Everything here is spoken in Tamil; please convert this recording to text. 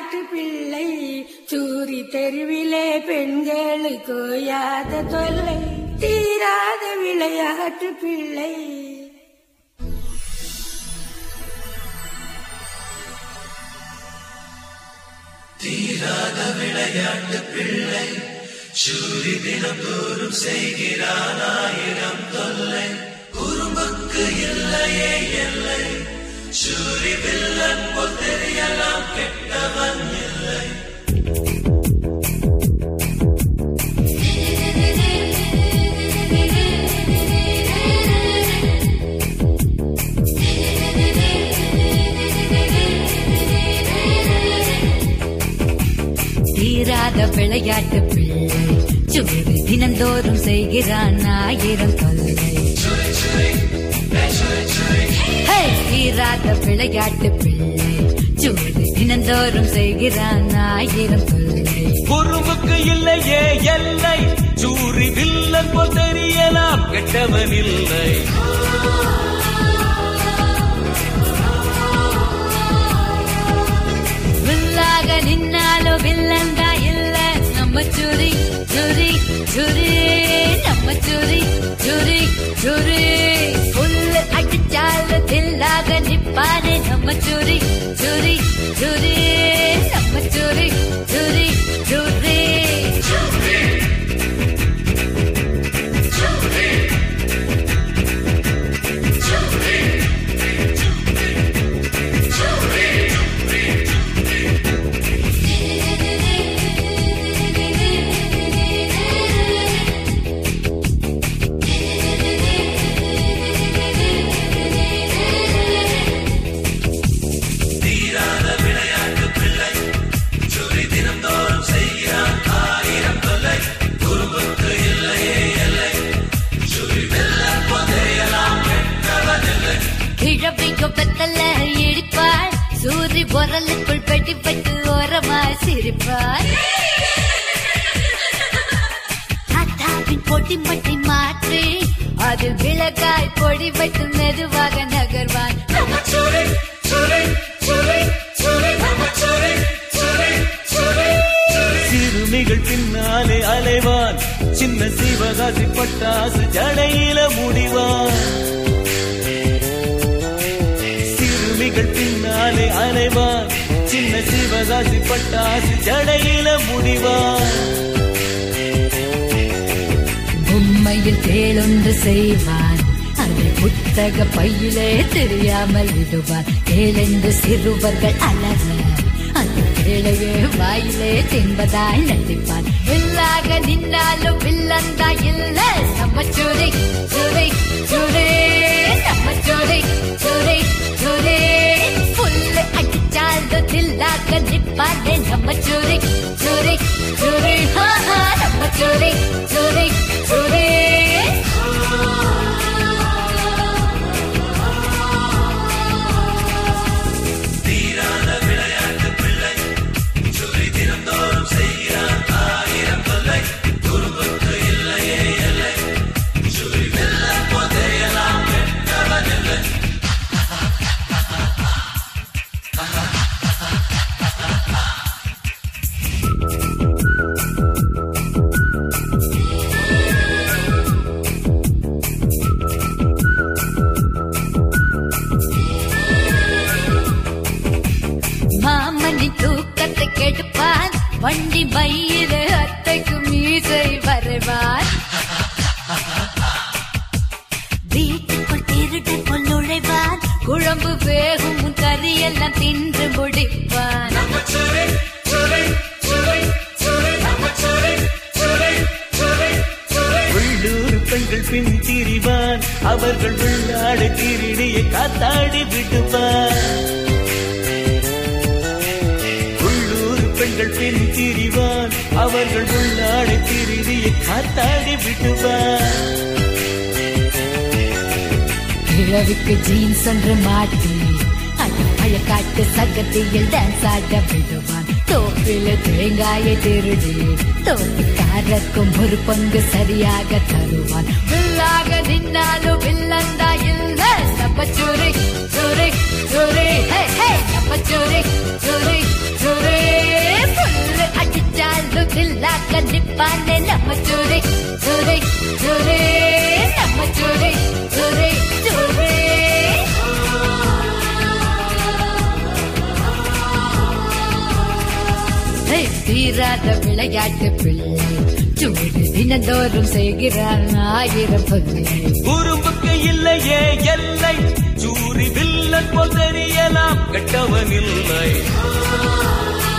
விளையாட்டு பிள்ளை சூரி தெருவிலே பெண்களுக்கு ஓயாத தொல்லை தீராத விளையாட்டு பிள்ளை தீராத விளையாட்டு பிள்ளை சூரி தினந்தோறும் செய்கிறான் ஆயிரம் தொல்லை குறும்புக்கு இல்லையே எல்லை சூரி வில்லன் போல் தெரியலாம் கெட்டவன் இல்லை தீராத விளையாட்டு பிள்ளை சுவரு தினந்தோறும் செய்கிறான் ஆயிரம் தொல்லை ஹே! தீராத விளையாட்டு பிள்ளை சுவரு தினந்தோறும் செய்கிறான் ஆயிரம் தொல்லை குறும்புக்கு இல்லையே எல்லை சூரி வில்லன் போல் தெரியலாம் கெட்டவன் இல்லை வில்லாக நின்னாலோ வில்லந்தா இல்ல நம்ம சுரி சுரி சுரி நம்ம சுரி சுரி சுரி புல்லு அடிச்சால தில்லாக நிப்பானே நம்ம சுரி சுரி சுரி நம்ம சுரி சுரி சுரி தீராத விளையாட்டு பிள்ளை சூரி தினந்தோறும் செய்கிறான் ஆயிரம் தொல்லை குறும்புக்கு இல்லையே எல்லை சூரி வில்லன் போல் தெரியலாம் கெட்டவன் இல்லை கிழவிக்கு பெத்தல இடிப்பாள் சூரி பொருளுக்குள் பெட்டி பட்டு ஓரமாய் சிரிப்பாள் தாத்தாவின் பொடி மட்டி மாற்றி அதில் விளக்காய் பொடி வைத்து மெதுவாக நகர்வான் சூரி சூரி சூரி சூரி சூரி சூரி சூரி சிறுமிகள் பின்னாலே அலைவான் சின்ன சிவகாசி பட்டாசு ஜடையில முடிவான் சிறுமிகள் பின்னாலே அலைவான் சின்ன சிவகாசி பட்டாசு ஜடையில முடிவான் உண்மையில் கேளொன்று செய்வான் அதை புத்தக பையிலே தெரியாமல் விடுவான் கேளென்று சிறுவர்கள் அலற அந்த கேளையே வாயிலே தின்பதாய் நடிப்பான் வில்லாக நின்னாலும் வில்லந்தா இல்ல நம்ம சுரி சுரி சுரி நம்ம சுரி சுரி சுரி புல்லு அடிச்சாலும் தில்லாக நிப்பானே நம்ம சுரி சுரி சுரி ஹா, ஹா, நம்ம சுரி சுரி சுரி தீராத விளையாட்டு பிள்ளை சூரி தினந்தோறும் செய்கிறான் ஆயிரம் தொல்லை குறும்புக்கு இல்லையே எல்லை சூரி வெள்ளம் போல் தெரியலாம் கெட்டவன் இல்லை மாமனி தூக்கத்தை கெடுப்பான் வண்டி பையில அத்தைக்கு மீசை வரைவான் வீட்டுக்குள் திருட்டு போல் நுழைவான் குழம்பு வேகும் முன் கறியெல்லாம் தின்று முடிப்பான் சூரி சூரி சூரி சூரி சூரி சூரி சூரி சூரி உள்ளூர் பெண்கள் பின் திரிவான் அவர்கள் உள்ளாடு திருடிய காத்தாடி விடுவான் உள்ளூர் பெண்கள் பின் திரிவான் அவர்கள் உள்ளாடு திருடிய காத்தாடி விடுவான் கிழவிக்கு ஜீன்ஸ் ஒன்று மாட்டி அது பழக்காட்டு சகத்தியில் டான்ஸ் ஆட விடுவான் தோப்பில தேங்காயை திருடி தோப்புக்காரருக்கும் ஒரு பங்கு சரியாக தருவான் வில்லாக நின்னாலும் வில்லந்தா இல்ல நம்ம சுரி சுரி சுரி ஹே ஹே நம்ம சுரி சுரி சுரி தீராத விளையாட்டு பிள்ளை சூடு தினந்தோறும் செய்கிறான் ஆயிரம் பொல்லை குறும்புக்கு இல்லையே எல்லை சூரி வில்லன் போல் தெரியலாம் கெட்டவன் இல்லை